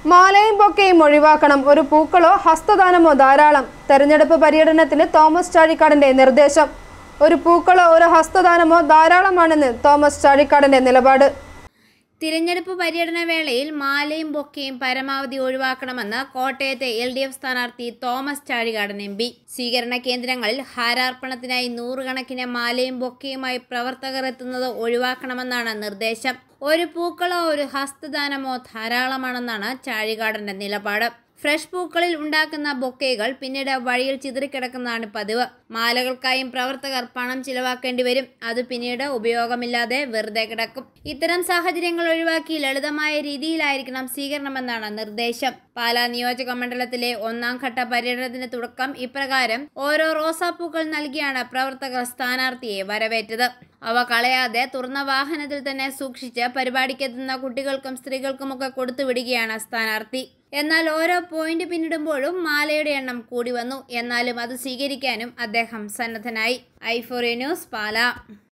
മാലയും ബൊക്കയും ഒഴിവാക്കണം ഒരു പൂക്കളോ ഹസ്തദാനമോ ധാരാളം തെരഞ്ഞെടുപ്പ് പര്യടനത്തിന് തോമസ് ചാഴിക്കാടന്റെ നിർദ്ദേശം ഒരു പൂക്കളോ ഒരു ഹസ്തദാനമോ ധാരാളമാണെന്ന് തോമസ് ചാഴിക്കാടന്റെ നിലപാട് തിരഞ്ഞെടുപ്പ് പര്യടന വേളയിൽ മാലയും ബൊക്കയും പരമാവധി ഒഴിവാക്കണമെന്ന് കോട്ടയത്തെ എൽ ഡി എഫ് സ്ഥാനാർത്ഥി തോമസ് ചാഴികാടൻ എം പി സ്വീകരണ കേന്ദ്രങ്ങളിൽ ഹാരാർപ്പണത്തിനായി നൂറുകണക്കിന് മാലയും ബൊക്കയുമായി പ്രവർത്തകർ എത്തുന്നത് ഒഴിവാക്കണമെന്നാണ് നിർദ്ദേശം ഒരു പൂക്കളോ ഒരു ഹസ്തദാനമോ ധാരാളമാണെന്നാണ് ചാഴികാടന്റെ നിലപാട് ഫ്രഷ് പൂക്കളിൽ ഉണ്ടാക്കുന്ന ബൊക്കകൾ പിന്നീട് വഴിയിൽ ചിതറിക്കിടക്കുന്നതാണ് പതിവ് മാലകൾക്കായും പ്രവർത്തകർ പണം ചിലവാക്കേണ്ടി വരും അത് പിന്നീട് ഉപയോഗമില്ലാതെ വെറുതെ കിടക്കും ഇത്തരം സാഹചര്യങ്ങൾ ഒഴിവാക്കി ലളിതമായ രീതിയിലായിരിക്കണം സ്വീകരണമെന്നാണ് നിർദ്ദേശം പാലാ നിയോജക മണ്ഡലത്തിലെ ഒന്നാം ഘട്ട പര്യടനത്തിന് തുടക്കം ഇപ്രകാരം ഓരോ റോസാപ്പൂക്കൾ നൽകിയാണ് പ്രവർത്തകർ സ്ഥാനാർത്ഥിയെ വരവേറ്റത് അവ കളയാതെ തുറന്ന വാഹനത്തിൽ തന്നെ സൂക്ഷിച്ച് പരിപാടിക്കെത്തുന്ന കുട്ടികൾക്കും സ്ത്രീകൾക്കുമൊക്കെ കൊടുത്തുവിടുകയാണ് സ്ഥാനാർത്ഥി എന്നാൽ ഓരോ പോയിന്റ് പിന്നിടുമ്പോഴും മാലയുടെ എണ്ണം കൂടി വന്നു എന്നാലും അത് സ്വീകരിക്കാനും അദ്ദേഹം സന്നദ്ധനായി ഐഫോറി ന്യൂസ് പാല